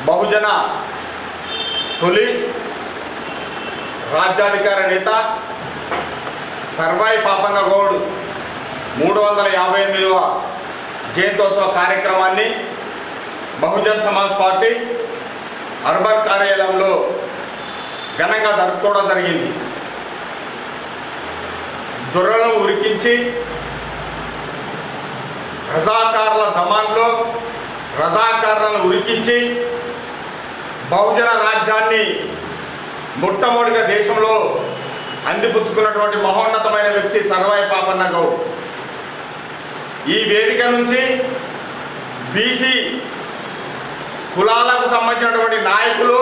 బహుజన తొలి రాజ్యాధికార నేత సర్వాయి పాపన్న గౌడ్ మూడు వందల యాభై ఎనిమిదవ జయంతోత్సవ కార్యక్రమాన్ని బహుజన్ సమాజ్ పార్టీ అర్బన్ కార్యాలయంలో ఘనంగా జరుపుకోవడం జరిగింది దొరలను ఉరికించి రజాకారుల జమాన్లో రజాకారులను ఉరికించి బహుజన రాజ్యాన్ని మొట్టమొదటిగా దేశంలో అందిపుచ్చుకున్నటువంటి మహోన్నతమైన వ్యక్తి సర్వాయి పాపన్న గౌడ్ ఈ వేదిక నుంచి బీసీ కులాలకు సంబంధించినటువంటి నాయకులు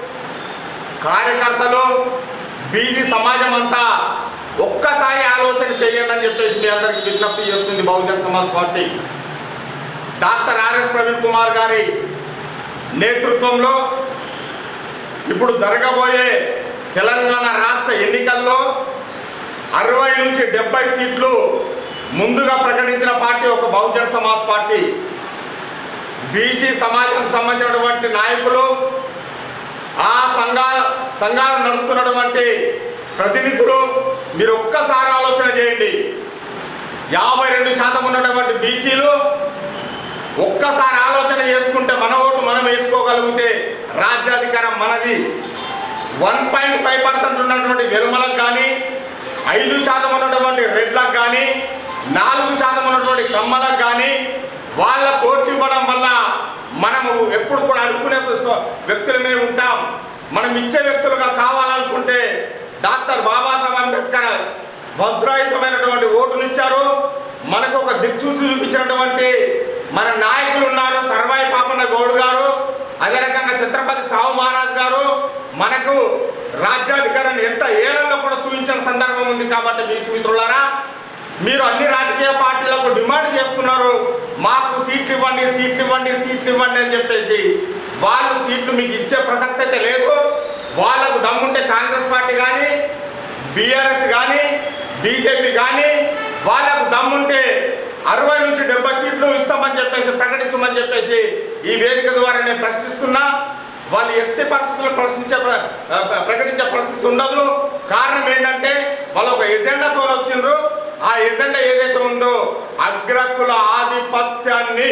కార్యకర్తలు బీసీ సమాజం అంతా ఒక్కసారి ఆలోచన చేయండి అని చెప్పేసి మీ అందరికి విజ్ఞప్తి చేస్తుంది Bahujan Samaj party doctor RS Praveen Kumar గారి నేతృత్వంలో ఇప్పుడు జరగబోయే తెలంగాణ రాష్ట్ర ఎన్నికల్లో అరవై నుంచి డెబ్బై సీట్లు ముందుగా ప్రకటించిన పార్టీ ఒక బహుజన్ సమాజ్ పార్టీ బీసీ సమాజానికి సంబంధించినటువంటి నాయకులు ఆ సంఘాల సంఘాలు నడుపుతున్నటువంటి ప్రతినిధులు మీరు ఒక్కసారి ఆలోచన చేయండి యాభై రెండు శాతం ఉన్నటువంటి బీసీలు ఒక్కసారి ఆలోచన చేసుకుంటే మన ఓటు మనం వేసుకోగలిగితే రాజ్యాధికారం మనది వన్ పాయింట్ ఫైవ్ పర్సెంట్ ఉన్నటువంటి వెలుమలకు కానీ ఐదు శాతం ఉన్నటువంటి రెడ్లకు కానీ నాలుగు శాతం ఉన్నటువంటి కమ్మలకు కానీ వాళ్ళ ఓట్లు ఇవ్వడం వల్ల మనము ఎప్పుడు కూడా అనుకునే స్వ- వ్యక్తులమే ఉంటాం మనం ఇచ్చే వ్యక్తులుగా కావాలనుకుంటే డాక్టర్ బాబాసాహెబ్ అంబేద్కర్ వజ్రాయుధమైనటువంటి ఓటునిచ్చారు మనకు ఒక దిక్సూచి చూపించినటువంటి మన నాయకులు ఉన్నారు సర్వాయి పాపన్న గౌడ్ గారు అదే రకంగా ఛత్రపతి సాహు మహారాజ్ గారు మనకు రాజ్యాధికారాన్ని ఎంత ఏళ్ళలో కూడా చూపించిన సందర్భం ఉంది కాబట్టి బీసీ మిత్రులారా మీరు అన్ని రాజకీయ పార్టీలకు డిమాండ్ చేస్తున్నారు మాకు సీట్లు ఇవ్వండి సీట్లు ఇవ్వండి సీట్లు ఇవ్వండి అని చెప్పేసి వాళ్ళు సీట్లు మీకు ఇచ్చే ప్రసక్తి అయితే లేదు వాళ్ళకు దమ్ముంటే కాంగ్రెస్ పార్టీ కానీ బీఆర్ఎస్ కానీ బీజేపీ కానీ వాళ్ళకు దమ్ముంటే అరవై నుంచి డెబ్బై సీట్లు ఇస్తామని చెప్పేసి ప్రకటించమని చెప్పేసి ఈ వేదిక ద్వారా నేను ప్రశ్నిస్తున్నా వాళ్ళు ఎట్టి పరిస్థితుల్లో ప్రశ్నించే ప్ర- ఆ, ప్రకటించే పరిస్థితి ఉండదు కారణం ఏంటంటే వాళ్ళు ఒక ఎజెండాతో వచ్చిండ్రు ఆ ఎజెండా ఏదైతే ఉందో అగ్రకుల ఆధిపత్యాన్ని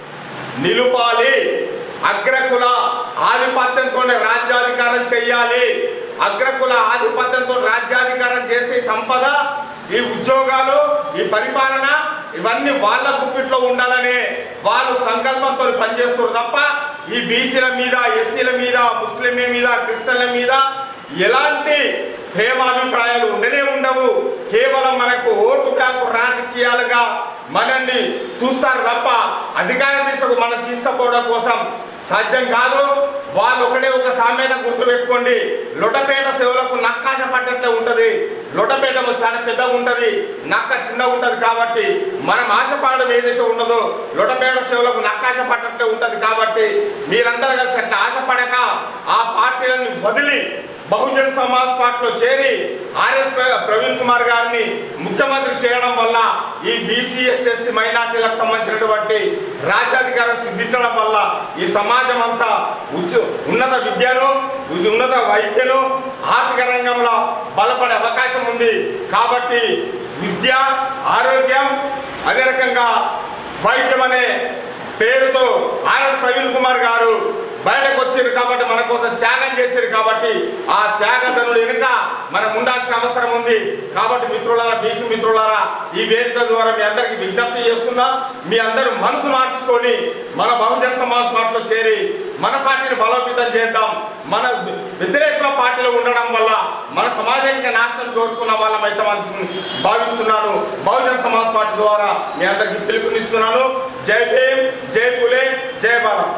నిలుపాలి అగ్రకుల ఆధిపత్యంతో రాజ్యాధికారం చెయ్యాలి అగ్రకుల ఆధిపత్యంతో రాజ్యాధికారం చేస్తే ఈ సంపద ఈ ఉద్యోగాలు ఈ పరిపాలన ఇవన్నీ వాళ్ళ గుప్పిట్లో ఉండాలనే వాళ్ళు సంకల్పంతో పనిచేస్తారు తప్ప ఈ బీసీల మీద ఎస్సీల మీద ముస్లింల మీద క్రిస్టియన్ల మీద ఎలాంటి ప్రేమాభిప్రాయాలు ఉండనే ఉండవు కేవలం మనకు ఓటు బ్యాంకు రాజకీయాలుగా మనల్ని చూస్తారు తప్ప అధికార దిశకు మనం తీసుకుపోవడం కోసం సాధ్యం కాదు వాళ్ళు ఒకటే ఒక సామెత గుర్తుపెట్టుకోండి లొటపేట సేవలకు నక్కాశ పడ్డట్లే ఉంటది లొటపేట చాలా పెద్దగా ఉంటది నక్క చిన్నగా ఉంటది కాబట్టి మనం ఆశపడడం ఏదైతే ఉన్నదో లొటపేట సేవలకు నక్కాశ పడ్డట్లే ఉంటది కాబట్టి మీరందరూ కలిసి అట్లా ఆశపడక ఆ పార్టీలను వదిలి బహుజన్ సమాజ్ పార్టీలో చేరి ఆర్ఎస్ ప్ర- ప్రవీణ్ కుమార్ గారిని ముఖ్యమంత్రి చేయడం వల్ల ఈ బీసీఎస్ ఎస్టీ మైనార్టీలకు సంబంధించినటువంటి రాజ్యాధికారం సిద్ధించడం వల్ల ఈ సమాజం అంతా ఉచ్చ ఉన్నత విద్యను ఉన్నత వైద్యను ఆర్థిక రంగంలో బలపడే అవకాశం ఉంది కాబట్టి విద్య ఆరోగ్యం అదే రకంగా వైద్యం అనే పేరుతో ఆర్ఎస్ ప్రవీణ్ కుమార్ గారు బయటకు వచ్చారు కాబట్టి మన కోసం త్యాగం చేశారు కాబట్టి ఆ త్యాగధనుడు వెనుక మనం ఉండాల్సిన అవసరం ఉంది కాబట్టి మిత్రులారా బీసీ మిత్రులారా ఈ వేదిక ద్వారా మీ అందరికి విజ్ఞప్తి చేస్తున్నా మీ అందరూ మనసు మార్చుకొని మన బహుజన సమాజ్ పార్టీలో చేరి మన పార్టీని బలోపేతం చేద్దాం మన వ్యతిరేకుల పార్టీలో ఉండడం వల్ల మన సమాజానికి నాశనం కోరుకున్న వాళ్ళం అయితే భావిస్తున్నాను బహుజన సమాజ్ పార్టీ ద్వారా మీ అందరికి పిలుపునిస్తున్నాను జై భీమ్ జై పులే జై బాలా